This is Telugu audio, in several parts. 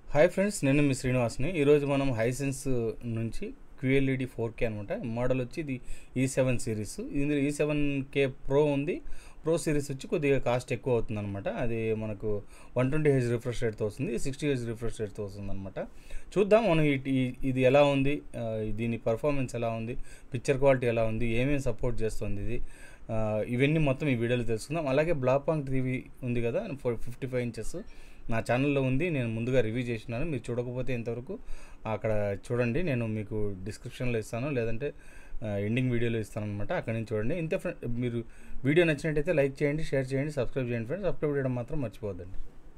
హాయ్ ఫ్రెండ్స్ నేను మీ శ్రీనివాస్ని ఈరోజు మనం హైసెన్స్ నుంచి క్యూఎల్ఈడి ఫోర్ కే అనమాట మోడల్ వచ్చి ఇది ఈ సెవెన్ సిరీస్ ఇందులో ఈ సెవెన్ కే ప్రో ఉంది ప్రో సిరీస్ వచ్చి కొద్దిగా కాస్ట్ ఎక్కువ అవుతుంది అనమాట అది మనకు వన్ ట్వంటీ హెచ్ రిఫ్రెష్ రేట్తో వస్తుంది సిక్స్టీ హెచ్ రిఫ్రెష్ రేట్తో వస్తుంది అనమాట చూద్దాం మనం ఈ- ఈ- ఇది ఎలా ఉంది ఆ, దీని పర్ఫార్మెన్స్ ఎలా ఉంది పిక్చర్ క్వాలిటీ ఎలా ఉంది ఏమేమి సపోర్ట్ చేస్తుంది ఇది ఆ, ఇవన్నీ మొత్తం ఈ వీడియోలో తెలుసుకుందాం అలాగే బ్లాక్ పాంక్ టీవీ ఉంది కదా ఫిఫ్టీ ఫైవ్ ఇంచెస్ నా ఛానల్లో ఉంది నేను ముందుగా రివ్యూ చేసినాను మీరు చూడకపోతే ఇంతవరకు అక్కడ చూడండి నేను మీకు డిస్క్రిప్షన్లో ఇస్తాను లేదంటే ఎండింగ్ వీడియోలో ఇస్తాను అనమాట అక్కడ నుంచి చూడండి ఇంతే ఫ్రెండ్ మీరు వీడియో నచ్చినట్టయితే లైక్ చేయండి షేర్ చేయండి సబ్స్క్రైబ్ చేయండి ఫ్రెండ్స్ సబ్స్క్రైబ్ చేయడం మాత్రం మర్చిపోవద్దండి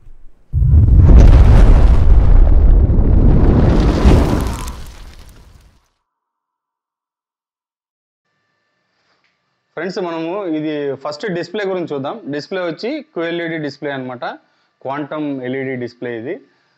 ఫ్రెండ్స్ మనము ఇది ఫస్ట్ డిస్ప్లే గురించి చూద్దాం డిస్ప్లే వచ్చి క్యూఎల్ఈడి డిస్ప్లే అన్నమాట క్వాంటమ్ ఎల్ఈడి డిస్ప్లే ఇది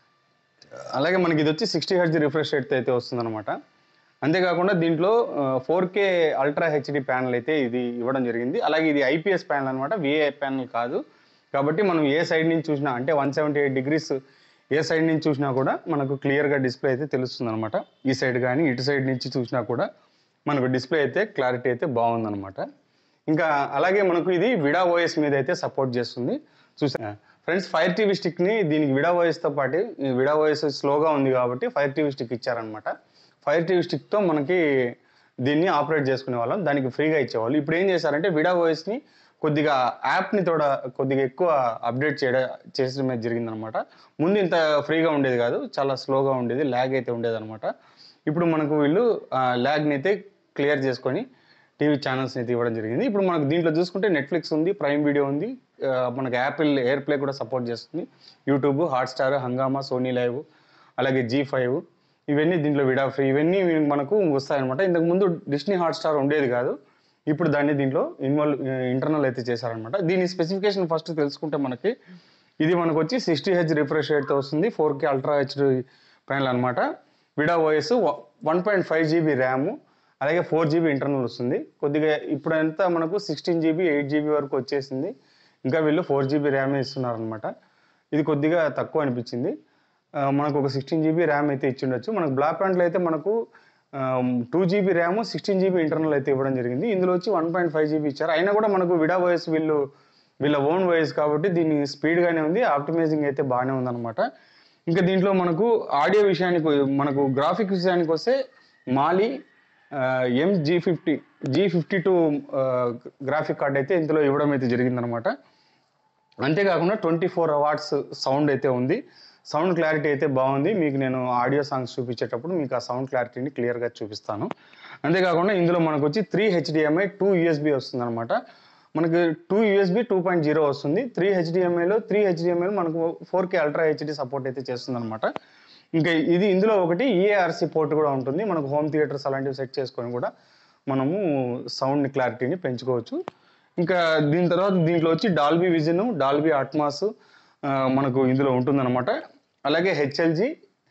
అలాగే మనకి ఇది వచ్చి సిక్స్టీ హెడ్జ్ రిఫ్రెష్ రేట్ అయితే వస్తుందన్నమాట అంతేకాకుండా దీంట్లో four K ultra HD panel అయితే ఇది ఇవ్వడం జరిగింది అలాగే ఇది ఐపీఎస్ ప్యానల్ అనమాట విఏ ప్యానల్ కాదు కాబట్టి మనం ఏ సైడ్ నుంచి చూసినా అంటే వన్ సెవెంటీ ఎయిట్ డిగ్రీస్ ఏ సైడ్ నుంచి చూసినా కూడా మనకు క్లియర్గా డిస్ప్లే అయితే తెలుస్తుంది అనమాట ఈ సైడ్ కానీ ఇటు సైడ్ నుంచి చూసినా కూడా మనకు డిస్ప్లే అయితే క్లారిటీ అయితే బాగుందన్నమాట ఇంకా అలాగే మనకు ఇది విడా ఓఎస్ మీద అయితే సపోర్ట్ చేస్తుంది చూసా ఫ్రెండ్స్ ఫైర్ టీవీ స్టిక్ని దీనికి విడా ఓఎస్తో పాటు ఈ విడా ఓఎస్ స్లోగా ఉంది కాబట్టి ఫైర్ టీవీ స్టిక్ ఇచ్చారనమాట ఫైర్ టీవీ స్టిక్తో మనకి దీన్ని ఆపరేట్ చేసుకునే వాళ్ళం దానికి ఫ్రీగా ఇచ్చేవాళ్ళు ఇప్పుడు ఏం చేశారంటే విడా ఓఎస్ని కొద్దిగా యాప్ని తోడ కొద్దిగా ఎక్కువ అప్డేట్ చేయడం చేసడం జరిగిందనమాట ముందు ఇంత ఫ్రీగా ఉండేది కాదు చాలా స్లోగా ఉండేది ల్యాగ్ అయితే ఉండేది అనమాట ఇప్పుడు మనకు వీళ్ళు ల్యాగ్ని అయితే క్లియర్ చేసుకొని టీవీ ఛానల్స్ అయితే ఇవ్వడం జరిగింది ఇప్పుడు మనకు దీంట్లో చూసుకుంటే నెట్ఫ్లిక్స్ ఉంది ప్రైమ్ వీడియో ఉంది ఆ, మనకి యాపిల్ ఎయిర్ ప్లే కూడా సపోర్ట్ చేస్తుంది YouTube Hotstar Hungama Sony Live అలాగే జీ ఫైవ్ ఇవన్నీ దీంట్లో విడా ఫ్రీ ఇవన్నీ మనకు వస్తాయన్నమాట ఇంతకు ముందు డిస్నీ హాట్స్టార్ ఉండేది కాదు ఇప్పుడు దాన్ని దీంట్లో ఇన్వాల్వ్ ఇంటర్నల్ అయితే చేశారనమాట దీని స్పెసిఫికేషన్ ఫస్ట్ తెలుసుకుంటే మనకి ఇది మనకు వచ్చి సిక్స్టీ హెచ్ రిఫ్రెష్ రేట్తో వస్తుంది four K ultra HD panel అనమాట Vidaa OS one point five GB RAM అలాగే ఫోర్ జీబీ ఇంటర్నల్ వస్తుంది కొద్దిగా ఇప్పుడంతా మనకు సిక్స్టీన్ జీబీ ఎయిట్ జీబీ వరకు వచ్చేసింది ఇంకా వీళ్ళు ఫోర్ జీబీ ర్యామే ఇస్తున్నారనమాట ఇది కొద్దిగా తక్కువ అనిపించింది ఆ, మనకు ఒక సిక్స్టీన్ జీబీ ర్యామ్ అయితే ఇచ్చిండొచ్చు మనకు బ్లాక్ ప్యాంట్లో అయితే మనకు two GB RAM sixteen GB internal అయితే ఇవ్వడం జరిగింది ఇందులో వచ్చి వన్ పాయింట్ ఫైవ్ జీబీ ఇచ్చారు అయినా కూడా మనకు విడా వాయిస్ వీళ్ళు వీళ్ళ ఓన్ వాయిస్ కాబట్టి దీని స్పీడ్గానే ఉంది ఆప్టిమైజింగ్ అయితే బాగానే ఉందన్నమాట ఇంకా దీంట్లో మనకు ఆడియో విషయానికి మనకు గ్రాఫిక్ విషయానికి వస్తే Mali M G fifty G fifty two graphic card అయితే ఇందులో ఇవ్వడం అయితే జరిగిందనమాట అంతేకాకుండా ట్వంటీ ఫోర్ అవార్డ్స్ సౌండ్ అయితే ఉంది సౌండ్ క్లారిటీ అయితే బాగుంది మీకు నేను ఆడియో సాంగ్స్ చూపించేటప్పుడు మీకు ఆ సౌండ్ క్లారిటీని క్లియర్గా చూపిస్తాను అంతేకాకుండా ఇందులో మనకు వచ్చి త్రీ హెచ్డిఎంఐ టూ యూఎస్బి వస్తుంది అనమాట మనకి two USB two point zero వస్తుంది త్రీ హెచ్డిఎంఐలో త్రీ హెచ్డిఎంఐలో మనకు four K ultra HD support అయితే చేస్తుంది అనమాట ఇంకా ఇది ఇందులో ఒకటి ఈఏఆర్సి పోర్ట్ కూడా ఉంటుంది మనకు హోమ్ థియేటర్స్ అలాంటివి సెట్ చేసుకొని కూడా మనము సౌండ్ క్లారిటీని పెంచుకోవచ్చు ఇంకా దీని తర్వాత దీంట్లో వచ్చి డాల్బీ విజన్ డాల్బీ అట్మాస్ మనకు ఇందులో ఉంటుందన్నమాట అలాగే హెచ్ఎల్జి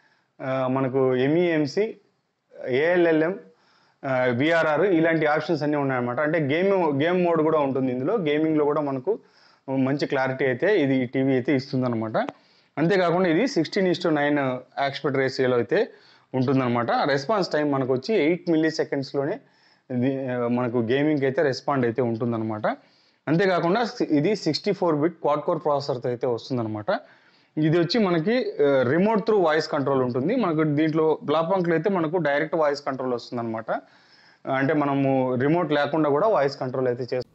మనకు ఎంఈఎంసి ఏఎల్ఎల్ఎం విఆర్ఆర్ ఇలాంటి ఆప్షన్స్ అన్నీ ఉన్నాయన్నమాట అంటే గేమ్ గేమ్ మోడ్ కూడా ఉంటుంది ఇందులో గేమింగ్లో కూడా మనకు మంచి క్లారిటీ అయితే ఇది టీవీ అయితే ఇస్తుందన్నమాట అంతేకాకుండా ఇది sixteen is to nine aspect రేషియోలో అయితే ఉంటుందన్నమాట రెస్పాన్స్ టైం మనకు వచ్చి ఎయిట్ మిల్లీ సెకండ్స్లోనే ఇది ఆ, మనకు గేమింగ్కి అయితే రెస్పాండ్ అయితే ఉంటుందన్నమాట అంతేకాకుండా సి- ఇది sixty four bit quad core ప్రాసెసర్తో అయితే వస్తుందన్నమాట ఇది వచ్చి మనకి రిమోట్ త్రూ వాయిస్ కంట్రోల్ ఉంటుంది మనకు దీంట్లో బ్లాపాంక్లో అయితే మనకు డైరెక్ట్ వాయిస్ కంట్రోల్ వస్తుందన్నమాట అంటే మనము రిమోట్ లేకుండా కూడా వాయిస్ కంట్రోల్ అయితే చేస్తాం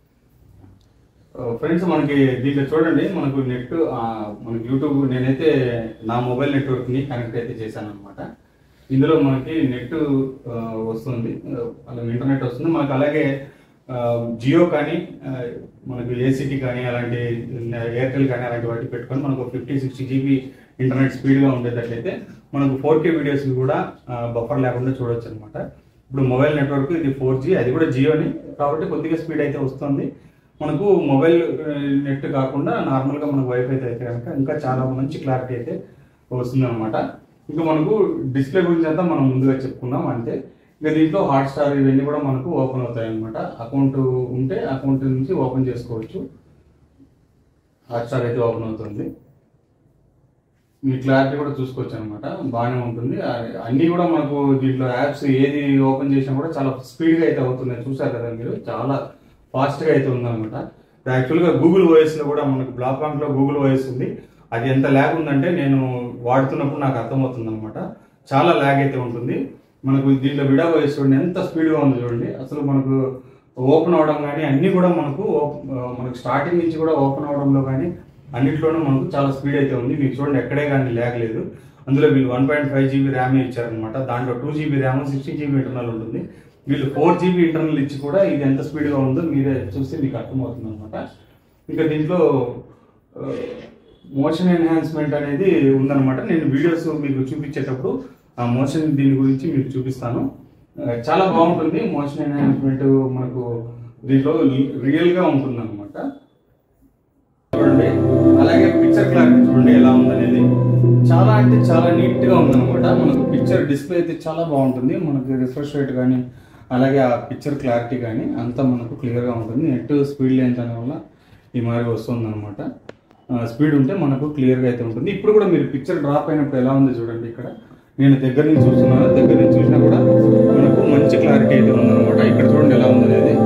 ఫ్రెండ్స్ మనకి దీంట్లో చూడండి మనకు నెట్ మనకి యూట్యూబ్ నేనైతే నా మొబైల్ నెట్వర్క్ని కనెక్ట్ అయితే చేశాను అనమాట ఇందులో మనకి నెట్ వస్తుంది అలాగే ఇంటర్నెట్ వస్తుంది మనకు అలాగే ఆ, జియో కానీ ఆ, మనకు ఏసీటీ కానీ అలాంటి ఎయిర్టెల్ కానీ అలాంటి వాటి పెట్టుకొని మనకు ఫిఫ్టీ సిక్స్టీ జీబీ ఇంటర్నెట్ స్పీడ్గా ఉండేటట్లయితే మనకు ఫోర్ కే వీడియోస్ కూడా బఫర్ లేకుండా చూడొచ్చు అనమాట ఇప్పుడు మొబైల్ నెట్వర్క్ ఇది ఫోర్ జీ అది కూడా జియోని కాబట్టి కొద్దిగా స్పీడ్ అయితే వస్తుంది మనకు మొబైల్ నెట్ కాకుండా నార్మల్గా మనకు వైఫై అయితే కనుక ఇంకా చాలా మంచి క్లారిటీ అయితే వస్తుంది అనమాట ఇంకా మనకు డిస్ప్లే గురించి అంతా మనం ముందుగా చెప్పుకున్నాం అంతే ఇంకా దీంట్లో హాట్స్టార్ ఇవన్నీ కూడా మనకు ఓపెన్ అవుతాయి అనమాట అకౌంట్ ఉంటే అకౌంట్ నుంచి ఓపెన్ చేసుకోవచ్చు హాట్స్టార్ అయితే ఓపెన్ అవుతుంది మీ క్లారిటీ కూడా చూసుకోవచ్చు అనమాట బాగానే ఉంటుంది ఆ- అన్నీ కూడా మనకు దీంట్లో యాప్స్ ఏది ఓపెన్ చేసినా కూడా చాలా స్పీడ్గా అయితే అవుతున్నాయి చూసారు కదా మీరు చాలా ఫాస్ట్గా అయితే ఉందన్నమాట యాక్చువల్గా గూగుల్ వాయిస్లో కూడా మనకు బ్లాక్ లో గూగుల్ వాయిస్ ఉంది అది ఎంత ల్యాగ్ ఉందంటే నేను వాడుతున్నప్పుడు నాకు అర్థమవుతుంది అనమాట చాలా ల్యాగ్ అయితే ఉంటుంది మనకు దీంట్లో విడా వాయిస్ చూడండి ఎంత స్పీడ్గా ఉంది చూడండి అసలు మనకు ఓపెన్ అవడం కానీ అన్నీ కూడా మనకు ఓప్- ఆ, మనకు స్టార్టింగ్ నుంచి కూడా ఓపెన్ అవడంలో కానీ అన్నిట్లోనూ మనకు చాలా స్పీడ్ అయితే ఉంది మీకు చూడండి ఎక్కడే కానీ ల్యాగ్ లేదు అందులో వీళ్ళు one point five GB RAM ఇచ్చారనమాట దాంట్లో two GB RAM sixty GB internal ఉంటుంది వీళ్ళు ఫోర్ జీబీ ఇంటర్నల్ ఇచ్చి కూడా ఇది ఎంత స్పీడ్గా ఉందో మీరే చూస్తే మీకు అర్థమవుతుంది అనమాట ఇంకా దీంట్లో మోషన్ ఎన్హాన్స్మెంట్ అనేది ఉందన్నమాట నేను వీడియోస్ మీకు చూపించేటప్పుడు ఆ మోషన్ దీని గురించి మీకు చూపిస్తాను ఆ, చాలా బాగుంటుంది మోషన్ ఎన్హాన్స్మెంట్ మనకు దీంట్లో రియల్ గా ఉంటుంది అనమాట చూడండి అలాగే పిక్చర్ క్లారిటీ చూడండి ఎలా ఉందనేది చాలా అంటే చాలా నీట్ గా ఉందన్నమాట మనకు పిక్చర్ డిస్ప్లే అయితే చాలా బాగుంటుంది మనకి రిఫ్రెష్ రేట్ కానీ అలాగే ఆ పిక్చర్ క్లారిటీ కానీ అంతా మనకు క్లియర్ గా ఉంటుంది నెట్ స్పీడ్ లేని దాని వల్ల ఈ మాదిరి వస్తుంది అనమాట స్పీడ్ ఉంటే మనకు క్లియర్ గా అయితే ఉంటుంది ఇప్పుడు కూడా మీరు పిక్చర్ డ్రాప్ అయినప్పుడు ఎలా ఉంది చూడండి ఇక్కడ నేను దగ్గర నుంచి చూస్తున్నాను దగ్గర నుంచి చూసినా కూడా మనకు మంచి క్లారిటీ అయితే ఉందన్నమాట ఇక్కడ చూడండి ఎలా ఉంది అనేది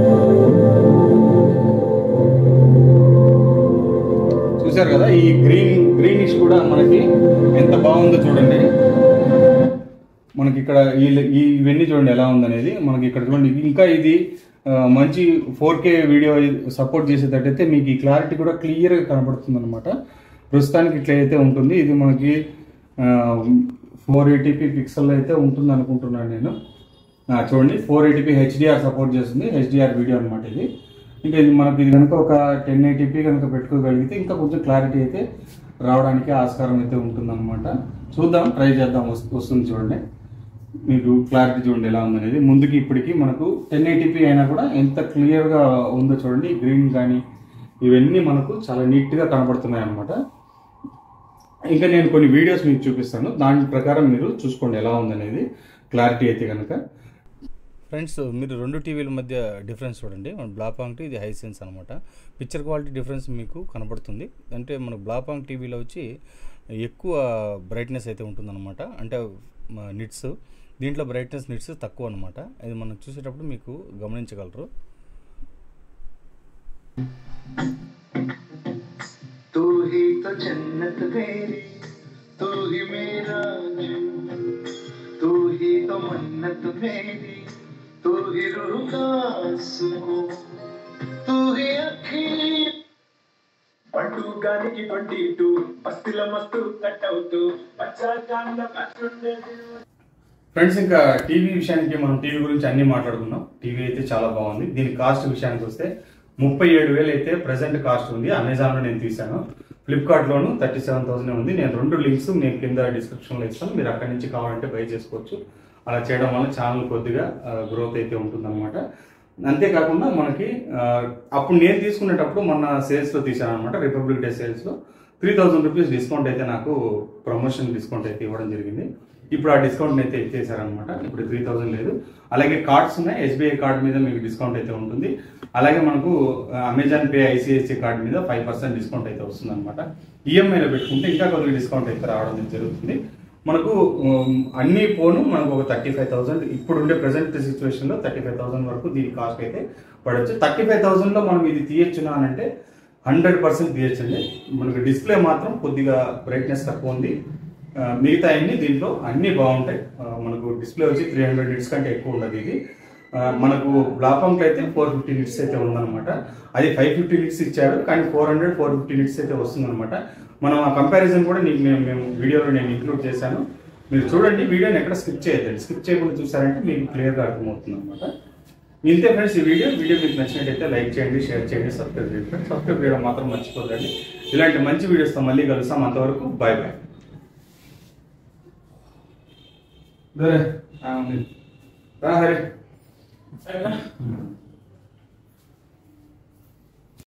చూసారు కదా ఈ గ్రీన్ గ్రీనిష్ కూడా మనకి ఎంత బాగుందో చూడండి మనకి ఇక్కడ ఈ ఈ ఇవన్నీ చూడండి ఎలా ఉందనేది మనకి ఇక్కడ చూడండి ఇంకా ఇది ఆ, మంచి ఫోర్ కే వీడియో సపోర్ట్ చేసేటట్టయితే మీకు ఈ క్లారిటీ కూడా క్లియర్గా కనబడుతుంది అనమాట ప్రస్తుతానికి ఇట్లా అయితే ఉంటుంది ఇది మనకి ఫోర్ ఎయిటీపీ పిక్సెల్ అయితే ఉంటుంది అనుకుంటున్నాను నేను ఆ, చూడండి ఫోర్ ఎయిటీపీ హెచ్డిఆర్ సపోర్ట్ చేస్తుంది హెచ్డిఆర్ వీడియో అనమాట ఇది ఇంకా ఇది మనకి ఇది కనుక ఒక టెన్ ఎయిటీపీ కనుక పెట్టుకోగలిగితే ఇంకా కొంచెం క్లారిటీ అయితే రావడానికి ఆస్కారం అయితే ఉంటుందన్నమాట చూద్దాం ట్రై చేద్దాం వస్తు- వస్తుంది చూడండి మీకు క్లారిటీ చూడండి ఎలా ఉందనేది ముందుకి ఇప్పటికి మనకు టెన్ ఎయిటీపీ అయినా కూడా ఎంత క్లియర్గా ఉందో చూడండి గ్రీన్ కానీ ఇవన్నీ మనకు చాలా నీట్గా కనబడుతున్నాయి అనమాట ఇంకా నేను కొన్ని వీడియోస్ మీకు చూపిస్తాను దాని ప్రకారం మీరు చూసుకోండి ఎలా ఉందనేది క్లారిటీ అయితే కనుక ఫ్రెండ్స్ మీరు రెండు టీవీల మధ్య డిఫరెన్స్ చూడండి మన బ్లాపాంగ్ ఇది హై సెన్స్ అనమాట పిక్చర్ క్వాలిటీ డిఫరెన్స్ మీకు కనబడుతుంది అంటే మన బ్లాపాంగ్ టీవీలో వచ్చి ఎక్కువ బ్రైట్నెస్ అయితే ఉంటుందన్నమాట అంటే నిట్స్ దీంట్లో బ్రైట్నెస్ నిట్స్ తక్కువ అనమాట ఇది మనం చూసేటప్పుడు మీకు గమనించగలరు तू ही तो जन्नत मेरी तू ही मेरा दिल तू ही तो मन्नत मेरी तू ही रूह का सुकून तू ही अखिल పట్టు గానికి ట్వంటీ టూ బస్తిల మస్తు కట్ అవుతూ పచ్చా చాంద పచ్చుండేది ఫ్రెండ్స్ ఇంకా టీవీ విషయానికి మనం టీవీ గురించి అన్ని మాట్లాడుకున్నాం టీవీ అయితే చాలా బాగుంది దీని కాస్ట్ విషయానికి వస్తే ముప్పై ఏడు వేలు అయితే ప్రెసెంట్ కాస్ట్ ఉంది అమెజాన్లో నేను తీశాను ఫ్లిప్కార్ట్లోను థర్టీ సెవెన్ థౌసండ్ ఉంది నేను రెండు లింక్స్ నేను కింద డిస్క్రిప్షన్లో ఇస్తాను మీరు అక్కడి నుంచి కావాలంటే బై చేసుకోవచ్చు అలా చేయడం వల్ల ఛానల్ కొద్దిగా గ్రోత్ అయితే ఉంటుందన్నమాట అంతేకాకుండా మనకి ఆ, అప్పుడు నేను తీసుకునేటప్పుడు మొన్న సేల్స్లో తీశాను అనమాట రిపబ్లిక్ డే సేల్స్లో త్రీ థౌజండ్ రూపీస్ డిస్కౌంట్ అయితే నాకు ప్రమోషన్ డిస్కౌంట్ అయితే ఇవ్వడం జరిగింది ఇప్పుడు ఆ డిస్కౌంట్ అయితే ఎత్తేసారనమాట ఇప్పుడు త్రీ థౌజండ్ లేదు అలాగే కార్డ్స్ ఉన్నాయి ఎస్బీఐ కార్డ్ మీద మీకు డిస్కౌంట్ అయితే ఉంటుంది అలాగే మనకు అమెజాన్ పే ఐసిఐసిఐ కార్డ్ మీద ఫైవ్ పర్సెంట్ డిస్కౌంట్ అయితే వస్తుంది అనమాట ఈఎంఐలో పెట్టుకుంటే ఇంకా కొద్దిగా డిస్కౌంట్ అయితే రావడం అయితే జరుగుతుంది మనకు ఉమ్, అన్ని పోను మనకు ఒక థర్టీ ఫైవ్ థౌసండ్ ఇప్పుడు ఉండే ప్రజెంట్ సిచ్యువేషన్లో థర్టీ ఫైవ్ థౌసండ్ వరకు దీని కాస్ట్ అయితే పడవచ్చు థర్టీ ఫైవ్ థౌసండ్లో మనం ఇది తీయచ్చునా అని అంటే హండ్రెడ్ పర్సెంట్ తీయచ్చండి మనకు డిస్ప్లే మాత్రం కొద్దిగా బ్రైట్నెస్ తక్కువ ఉంది ఆ, మిగతా అన్ని దీంట్లో అన్ని బాగుంటాయి ఆ, మనకు డిస్ప్లే వచ్చి త్రీ హండ్రెడ్ నిట్స్ కంటే ఎక్కువ ఉండదు ఇది ఆ, మనకు బ్లాపాంక్ అయితే ఫోర్ ఫిఫ్టీ నిట్స్ అయితే ఉందన్నమాట అది ఫైవ్ ఫిఫ్టీ నిట్స్ ఇచ్చాడు కానీ four hundred four fifty nits అయితే వస్తుందన్నమాట మనం ఆ కంపారిజన్ కూడా నీకు మేము మేము వీడియోలో నేను ఇంక్లూడ్ చేశాను మీరు చూడండి వీడియోని ఎక్కడ స్కిప్ చేయొద్దండి స్కిప్ చేయకుండా చూసారంటే మీకు క్లియర్గా అర్థమవుతుంది అనమాట ఇంతే ఫ్రెండ్స్ ఈ వీడియో వీడియో మీకు నచ్చినట్టయితే లైక్ చేయండి షేర్ చేయండి సబ్స్క్రైబ్ చేయండి ఫ్రెండ్స్ సబ్స్క్రైబ్ చేయడం మాత్రం మర్చిపోదండి ఇలాంటి మంచి వీడియోస్తో మళ్ళీ కలుస్తాం అంతవరకు బాయ్ బాయ్ రా హరి